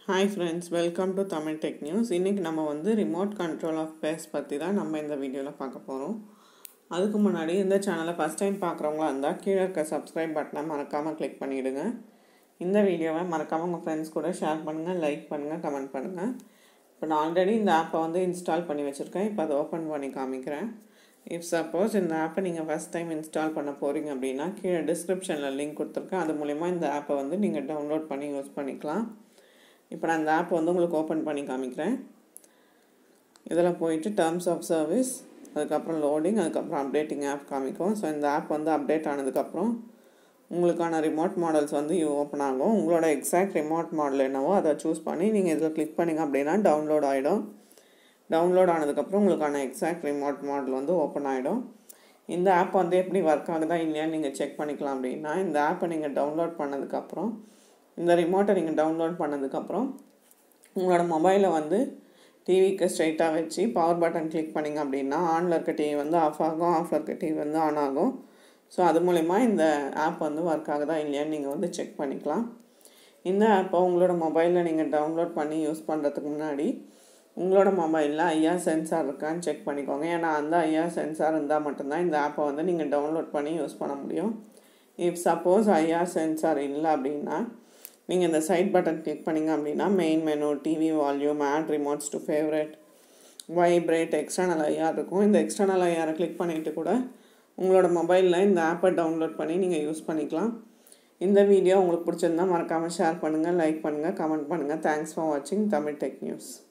hi friends welcome to Tamil tech news இன்றைக்கி நம்ம வந்து ரிமோட் கண்ட்ரோல் ஆஃப் பேஸ் பற்றி தான் நம்ம இந்த வீடியோவில் பார்க்க போகிறோம் அதுக்கு முன்னாடி இந்த சேனலை ஃபஸ்ட் டைம் பார்க்குறவங்களா இருந்தால் கீழே இருக்க சப்ஸ்கிரைப் பட்டனை மறக்காமல் கிளிக் பண்ணிவிடுங்க இந்த வீடியோவை மறக்காமல் உங்கள் ஃப்ரெண்ட்ஸ் கூட ஷேர் பண்ணுங்கள் லைக் பண்ணுங்கள் கமெண்ட் பண்ணுங்கள் இப்போ நான் ஆல்ரெடி இந்த ஆப்பை வந்து இன்ஸ்டால் பண்ணி வச்சுருக்கேன் இப்போ அதை ஓப்பன் பண்ணி காமிக்கிறேன் இஃப் சப்போஸ் இந்த ஆப்பை நீங்கள் ஃபஸ்ட் டைம் இன்ஸ்டால் பண்ண போகிறீங்க அப்படின்னா கீழே டிஸ்கிரிப்ஷனில் லிங்க் கொடுத்துருக்கேன் அது மூலிமா இந்த ஆப்பை வந்து நீங்கள் டவுன்லோட் பண்ணி யூஸ் பண்ணிக்கலாம் இப்போ நான் இந்த ஆப் வந்து உங்களுக்கு ஓப்பன் பண்ணி காமிக்கிறேன் இதில் போயிட்டு டேர்ம்ஸ் ஆஃப் சர்வீஸ் அதுக்கப்புறம் லோடிங் அதுக்கப்புறம் அப்டேட்டிங் ஆப் காமிக்கும் ஸோ இந்த ஆப் வந்து அப்டேட் ஆனதுக்கப்புறம் உங்களுக்கான ரிமோட் மாடல்ஸ் வந்து ஓப்பன் ஆகும் உங்களோட எக்ஸாக்ட் ரிமோட் மாடல் என்னவோ அதை சூஸ் பண்ணி நீங்கள் இதில் கிளிக் பண்ணிங்க அப்படின்னா டவுன்லோட் ஆகிடும் டவுன்லோட் ஆனதுக்கப்புறம் உங்களுக்கான எக்ஸாக்ட் ரிமோட் மாடல் வந்து ஓப்பன் ஆகிடும் இந்த ஆப் வந்து எப்படி ஒர்க் ஆகுதா இல்லையான்னு நீங்கள் செக் பண்ணிக்கலாம் அப்படின்னா இந்த ஆப்பை நீங்கள் டவுன்லோட் பண்ணதுக்கப்புறம் இந்த ரிமோட்டை நீங்கள் டவுன்லோட் பண்ணதுக்கப்புறம் உங்களோட மொபைலை வந்து டிவிக்கு ஸ்ட்ரைட்டாக வச்சு பவர் பட்டன் கிளிக் பண்ணிங்க அப்படின்னா ஆனில் இருக்க டிவி வந்து ஆஃப் ஆகும் ஆஃபில் இருக்க டிவி வந்து ஆன் ஆகும் ஸோ அது மூலிமா இந்த ஆப் வந்து ஒர்க் ஆகுதா இல்லையான்னு நீங்கள் வந்து செக் பண்ணிக்கலாம் இந்த ஆப்பை உங்களோட மொபைலில் நீங்கள் டவுன்லோட் பண்ணி யூஸ் பண்ணுறதுக்கு முன்னாடி உங்களோட மொபைலில் ஐயா சென்சார் இருக்கான்னு செக் பண்ணிக்கோங்க ஏன்னா அந்த ஐயா சென்சார் இருந்தால் மட்டும்தான் இந்த ஆப்பை வந்து நீங்கள் டவுன்லோட் பண்ணி யூஸ் பண்ண முடியும் இஃப் சப்போஸ் ஐயா சென்சார் இல்லை அப்படின்னா நீங்கள் இந்த சைட் பட்டன் கிளிக் பண்ணிங்க அப்படின்னா main menu TV volume add remotes to favourite vibrate external IR இருக்கும் இந்த எக்ஸ்டர்னல் ஐஆரை கிளிக் பண்ணிவிட்டு கூட உங்களோட மொபைலில் இந்த ஆப்பை டவுன்லோட் பண்ணி நீங்கள் யூஸ் பண்ணிக்கலாம் இந்த வீடியோ உங்களுக்கு பிடிச்சிருந்தா மறக்காமல் ஷேர் பண்ணுங்கள் லைக் பண்ணுங்கள் கமெண்ட் பண்ணுங்கள் தேங்க்ஸ் ஃபார் வாட்சிங் தமிழ் டெக் நியூஸ்